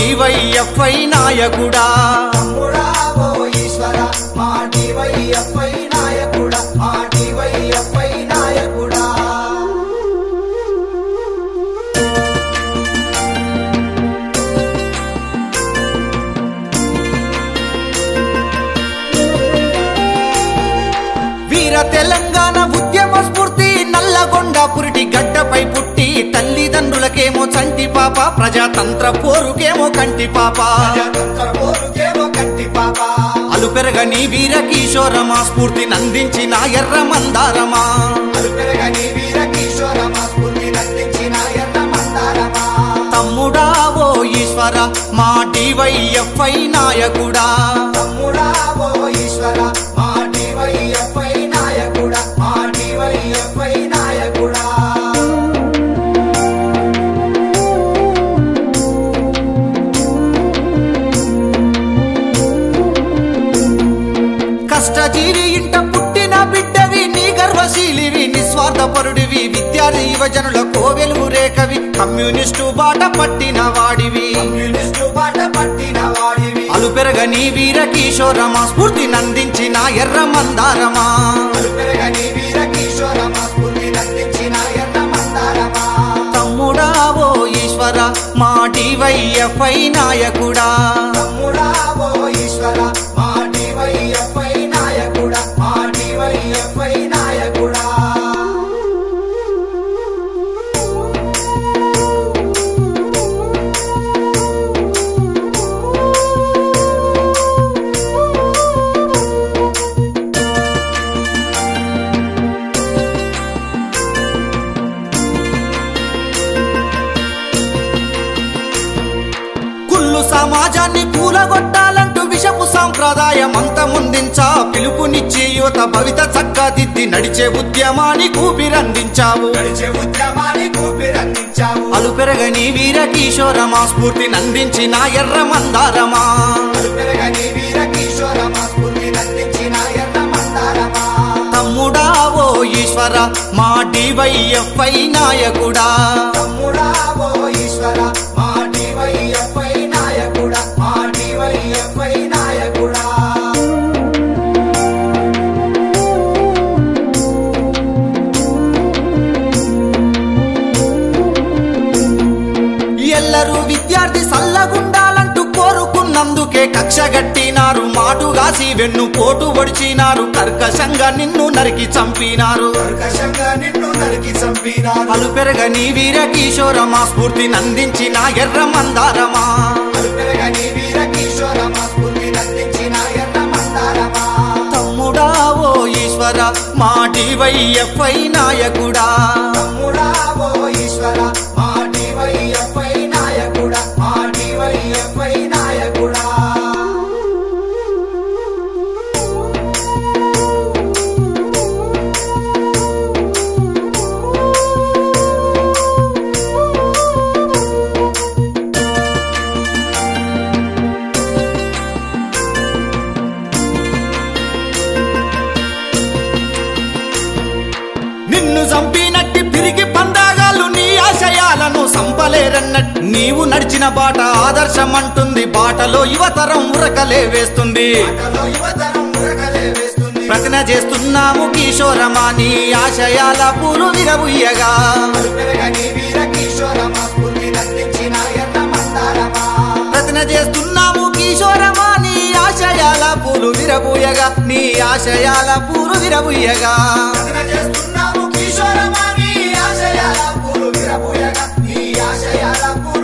DYFI నాయకుడా తమ్ముడా ఓ ఈశ్వర మా డివైఎఫ్ఐ నాయకుడా మా డివైఎఫ్ఐ నాయకుడా వీర తెలంగాణ ఉద్యమ స్ఫూర్తి నల్లగొండ పురిటి గడ్డపై పుట్టి తల్లిదండ్రులకేమో చంటి పాప ప్రజాతంత్ర పోరుకేమో కంటి పాప ప్రజాతంత్ర పోరుకేమో కంటి పాప అలు పెరగని వీర కిషోరమా స్ఫూర్తి నందించిన ఎర్ర మందారమా అలు పెరగని వీర కిషోరమా స్ఫూర్తి నందించిన ఎర్ర మందారమా తమ్ముడా ఓ ఈశ్వర మా డివైఎఫ్ఐ నాయకుడా తమ్ముడా ఓ ఈశ్వర మా డివైఎఫ్ఐ నాయకుడా మా డివైఎఫ్ఐ నాయకుడా కష్టజీవి ఇంట పుట్టిన బిడ్డవి నీ గర్వశీలివి నిస్వార్థపరుడివి విద్యార్థి యువజనుల కోవెలుగు రేఖవి కమ్యూనిస్టు బాట పట్టిన వాడివి కమ్యూనిస్టు బాట పట్టిన వాడివి అలు పెరగని వీర కిషోరమా స్ఫూర్తి నందించిన ఎర్ర మందారమా అలు పెరగని వీర కిషోరమా స్ఫూర్తి నందించిన ఎర్ర మందారమా తమ్ముడా ఓ ఈశ్వర మా డివైఎఫ్ఐ నాయకుడా తమ్ముడా ఓ ఈశ్వర మా డివైఎఫ్ఐ నాయకుడా మా డివైఎఫ్ఐ నాయకుడా కుళ్ళు సమాజాన్ని కూలగొట్టాలంటూ విషపు సాంప్రదాయం అంతమొందించా పిలుపునిచ్చి యువత భవిత చక్కదిద్ది నడిచే ఉద్యమాన్ని కూపిరందించావు గడిచే ఉద్యమాన్ని కూపిరందించావు అలు పెరగని వీర కిషోరమా స్ఫూర్తి నందించిన ఎర్ర మందారమా అలు పెరగని వీర కిషోరమా స్ఫూర్తి నందించిన ఎర్ర మందారమా తమ్ముడా ఓ ఈశ్వర మా డివైఎఫ్ఐ నాయకుడా తమ్ముడా ఓ ఈశ్వర మా డివైఎఫ్ఐ నాయకుడా మా డివైఎఫ్ఐ నాయకుడా ఎల్లరూ విద్యార్థి సల్లగుండాలంటూ కోరుకున్నందుకే కక్ష గట్టినారు మాటుగాసి వెన్ను పోటు ఒడిచినారు కర్కశంగా నిన్ను నరికి చంపినారు కర్కశంగా నిన్ను నరికి చంపినారు అలు పెరగని వీర కిషోరమా స్ఫూర్తి నందించిన ఎర్ర మందారమా అలు పెరగని వీర కిషోరమా స్ఫూర్తి నందించిన ఎర్ర మందారమా తమ్ముడా ఓ ఈశ్వర మా డివైఎఫ్ఐ నాయకుడా తమ్ముడా ఓ ఈశ్వర మా డివైఎఫ్ఐ నాయకుడా మా డివైఎఫ్ఐ నాయకుడా నిన్ను చంపినట్టి పిరిగి పందాగాళ్ళు నీ ఆశయాలను సంపలేరన్నట్టు నీవు నడిచిన బాట ఆదర్శం అంటుంది బాటలో యువతరం ఉరకలే వేస్తుంది ఆటలో యువతరం ఉరకలే వేస్తుంది ప్రతిన చేస్తున్నాము కిషోరమా నీ ఆశయాల పూలు విరబుయ్యగా అలు పెరగని వీర కిషోరమా స్ఫూర్తి నందించిన ఎర్ర మందారమా ప్రతిన చేస్తున్నాము కిషోరమా నీ ఆశయాల పూలు విరబూయగా నీ ఆశయాల పూలు విరబుయ్యగా సాధన చేస్తున్నాము కిషోరమా నీ ఆశయాల పూలు విరబోయగా నీ ఆశయాల పూలు